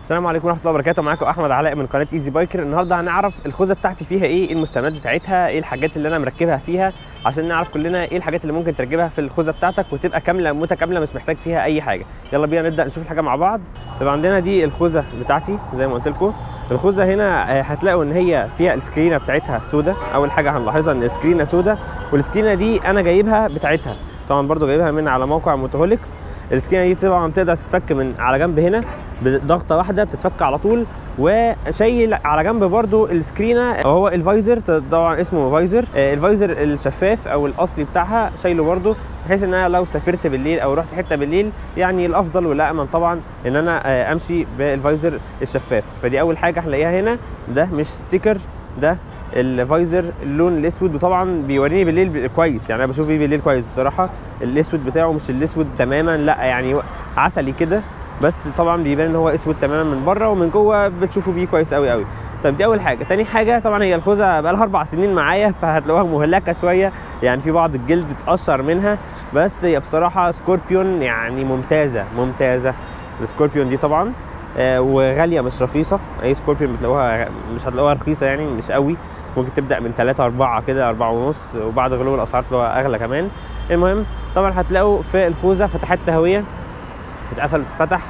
السلام عليكم ورحمه الله وبركاته معاكم احمد علاء من قناه ايزي بايكر النهارده هنعرف الخوذه بتاعتي فيها ايه ايه المستلزمات بتاعتها ايه الحاجات اللي انا مركبها فيها عشان نعرف كلنا ايه الحاجات اللي ممكن تركبها في الخوذه بتاعتك وتبقى كامله متكامله مش محتاج فيها اي حاجه يلا بينا نبدا نشوف الحاجه مع بعض طب عندنا دي الخوذه بتاعتي زي ما قلت لكم الخوذه هنا آه، هتلاقوا ان هي فيها السكرينه بتاعتها سودا اول حاجه هنلاحظها ان السكرينه سودا والسكرينه دي انا جايبها بتاعتها طبعا برضو جايبها من على موقع موتوهوليكس السكرينه دي طبعا بتقدر تتفك من على جنب هنا بضغطه واحده بتتفك على طول وشايل على جنب برضو السكرينه وهو الفايزر طبعا اسمه فايزر آه، الفايزر الشفاف او الاصلي بتاعها شايله برضو بحيث ان انا لو سافرت بالليل او رحت حته بالليل يعني الافضل والامن طبعا ان انا آه، امشي بالفايزر الشفاف فدي اول حاجه هنلاقيها هنا ده مش ستيكر ده الفايزر اللون الاسود وطبعا بيوريني بالليل كويس يعني انا بشوف بيه بالليل كويس بصراحه الاسود بتاعه مش الاسود تماما لا يعني عسلي كده بس طبعا بيبان ان هو اسود تماما من بره ومن جوه بتشوفوا بيه كويس قوي قوي طب دي اول حاجه تاني حاجه طبعا هي الخوذه بقى لها اربع سنين معايا فهتلاقوها مهلكه شويه يعني في بعض الجلد اتقشر منها بس هي بصراحه سكوربيون يعني ممتازه ممتازه السكوربيون دي طبعا آه، وغاليه مش رخيصه اي سكوربيون بتلاقوها مش هتلاقوها رخيصه يعني مش قوي ممكن تبدا من 3 4 كده 4 ونص وبعد غلو الاسعار تلاقوها اغلى كمان المهم طبعا هتلاقوا في الخوذه فتحات تهويه تتقفل وتتفتح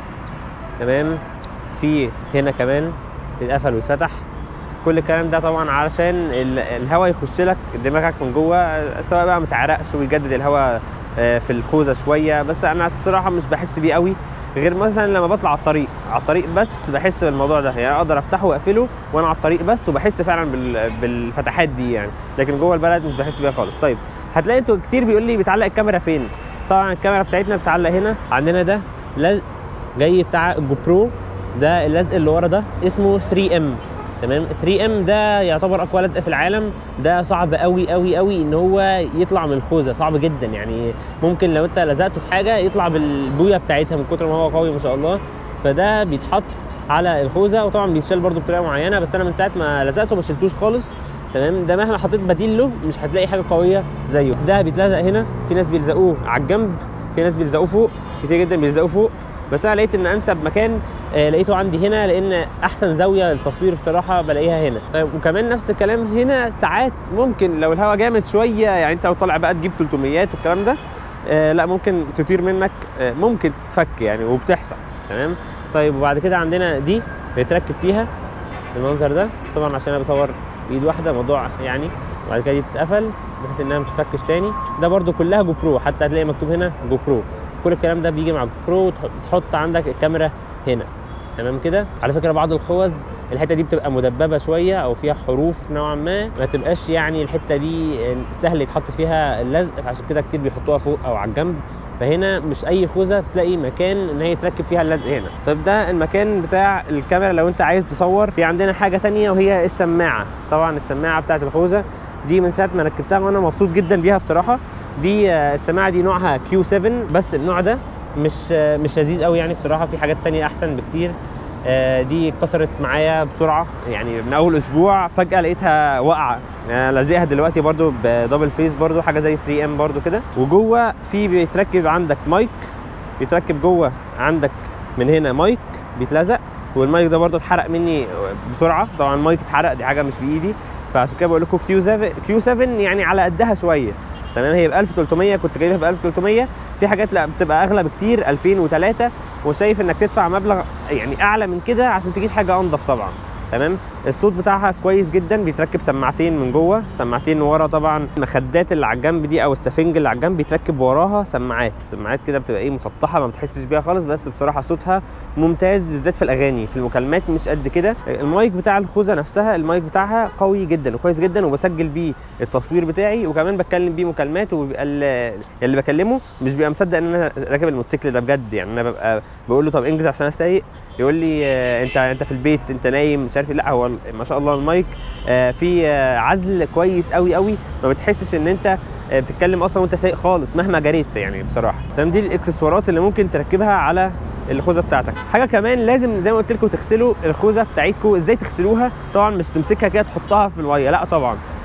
تمام في هنا كمان تتقفل وتتفتح كل الكلام ده طبعا علشان ال- الهواء يخش لك دماغك من جوه سواء بقى متعرقش ويجدد الهواء آه، في الخوذه شويه بس انا بصراحه مش بحس بيه قوي غير مثلا لما بطلع على الطريق على الطريق بس بحس بالموضوع ده يعني اقدر افتحه واقفله وانا على الطريق بس وبحس فعلا بال- بالفتحات دي يعني لكن جوه البلد مش بحس بيها خالص طيب هتلاقي انتوا كتير بيقول لي بتعلق الكاميرا فين طبعا الكاميرا بتاعتنا بتعلق هنا عندنا ده لزق جاي بتاع الجو برو ده اللزق اللي ورا ده اسمه 3 ام تمام 3 ام ده يعتبر اقوى لزق في العالم ده صعب قوي قوي قوي ان هو يطلع من الخوذه صعب جدا يعني ممكن لو انت لزقته في حاجه يطلع بالبويه بتاعتها من كتر ما هو قوي ما شاء الله فده بيتحط على الخوذه وطبعا بيتشال برده بطريقه معينه بس انا من ساعه ما لزقته ما شلتوش خالص تمام ده مهما حطيت بديل له مش هتلاقي حاجه قويه زيه ده بيتلزق هنا في ناس بيلزقوه على الجنب في ناس بيلزقوه فوق كتير جدا بيلزقوه فوق بس انا لقيت ان انسب مكان آه، لقيته عندي هنا لان احسن زاويه للتصوير بصراحه بلاقيها هنا طيب وكمان نفس الكلام هنا ساعات ممكن لو الهواء جامد شويه يعني انت لو طالع بقى تجيب 300 والكلام ده آه لا ممكن تطير منك آه ممكن تتفك يعني وبتحصل تمام طيب وبعد كده عندنا دي بيتركب فيها المنظر ده بس طبعا عشان انا بصور بايد واحده موضوع يعني وبعد كده دي بتتقفل بحيث انها ما تتفكش تاني ده برده كلها جو برو حتى هتلاقي مكتوب هنا جو برو كل الكلام ده بيجي مع جو برو وتحط عندك الكاميرا هنا تمام كده على فكره بعض الخوذ الحته دي بتبقى مدببه شويه او فيها حروف نوعا ما ما تبقاش يعني الحته دي سهل يتحط فيها اللزق فعشان كده كتير بيحطوها فوق او على الجنب فهنا مش اي خوذه بتلاقي مكان ان هي تركب فيها اللزق هنا طيب ده المكان بتاع الكاميرا لو انت عايز تصور في عندنا حاجه تانية وهي السماعه طبعا السماعه بتاعت الخوذه دي من ساعه ما ركبتها وانا مبسوط جدا بيها بصراحه دي آه، السماعه دي نوعها كيو 7 بس النوع ده مش آه، مش لذيذ قوي يعني بصراحه في حاجات تانية احسن بكتير آه، دي اتكسرت معايا بسرعه يعني من اول اسبوع فجاه لقيتها واقعه يعني أنا لازقها دلوقتي برضو بدبل فيس برضو حاجه زي 3 ام برضو كده وجوه في بيتركب عندك مايك بيتركب جوه عندك من هنا مايك بيتلزق والمايك ده برضو اتحرق مني بسرعه طبعا المايك اتحرق دي حاجه مش بايدي فعشان كده بقول لكم كيو 7 كيو 7 يعني على قدها شويه تمام هي ب 1300 كنت جايبها ب 1300 في حاجات لا بتبقى اغلى بكتير 2003 وشايف انك تدفع مبلغ يعني اعلى من كده عشان تجيب حاجه انضف طبعا تمام الصوت بتاعها كويس جدا بيتركب سماعتين من جوه سماعتين ورا طبعا المخدات اللي على الجنب دي او السفنج اللي على الجنب بيتركب وراها سماعات سماعات كده بتبقى ايه مسطحه ما بتحسش بيها خالص بس بصراحه صوتها ممتاز بالذات في الاغاني في المكالمات مش قد كده المايك بتاع الخوذه نفسها المايك بتاعها قوي جدا وكويس جدا وبسجل بيه التصوير بتاعي وكمان بتكلم بيه مكالمات وبيبقى ال- اللي بكلمه مش بيبقى مصدق ان انا راكب الموتوسيكل ده بجد يعني انا ببقى بقول له طب انجز عشان انا سايق يقول لي آه، انت انت في البيت انت نايم مش عارف إيه. لا هو ال- ما شاء الله المايك آه، فيه آه، عزل كويس قوي قوي ما بتحسش ان انت آه، بتتكلم اصلا وانت سايق خالص مهما جريت يعني بصراحه تمام دي الاكسسوارات اللي ممكن تركبها على الخوذه بتاعتك حاجه كمان لازم زي ما قلت لكم تغسلوا الخوذه بتاعتكم ازاي تغسلوها طبعا مش تمسكها كده تحطها في الميه لا طبعا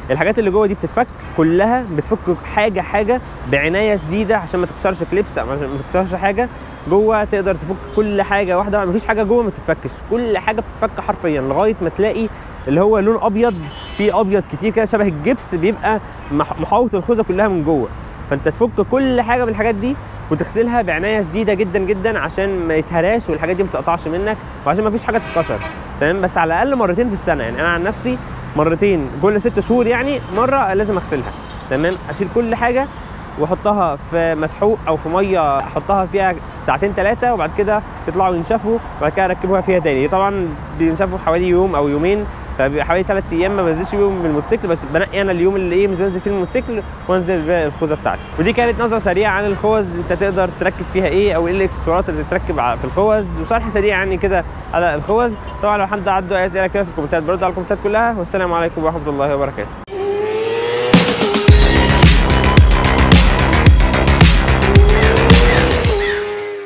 الحاجات اللي جوه دي بتتفك كلها بتفك حاجه حاجه بعنايه شديده عشان ما تكسرش كليبس او عشان ما تكسرش حاجه جوه تقدر تفك كل حاجه واحده مفيش حاجه جوه ما تتفكش كل حاجه بتتفك حرفيا لغايه ما تلاقي اللي هو لون ابيض فيه ابيض كتير كده شبه الجبس بيبقى مح- محاوط الخوذه كلها من جوه فانت تفك كل حاجه من الحاجات دي وتغسلها بعنايه شديده جدا جدا عشان ما يتهراش والحاجات دي ما تقطعش منك وعشان ما فيش حاجه تتكسر تمام بس على الاقل مرتين في السنه يعني انا عن نفسي مرتين كل ست شهور يعني مره لازم اغسلها تمام اشيل كل حاجه واحطها في مسحوق او في ميه احطها فيها ساعتين ثلاثه وبعد كده يطلعوا ينشفوا وبعد كده اركبوها فيها تاني طبعا بينشفوا حوالي يوم او يومين فبيبقى حوالي ثلاث ايام ما بنزلش بيهم بالموتوسيكل بس بنقي انا اليوم اللي ايه مش بنزل فيه الموتوسيكل وانزل بالخوذه بتاعتي ودي كانت نظره سريعه عن الخوذ انت تقدر تركب فيها ايه او ايه الاكسسوارات اللي تركب ع- في الخوذ وشرح سريع يعني كده على الخوذ طبعا لو حد عنده اي اسئله كده في الكومنتات برد على الكومنتات كلها والسلام عليكم ورحمه الله وبركاته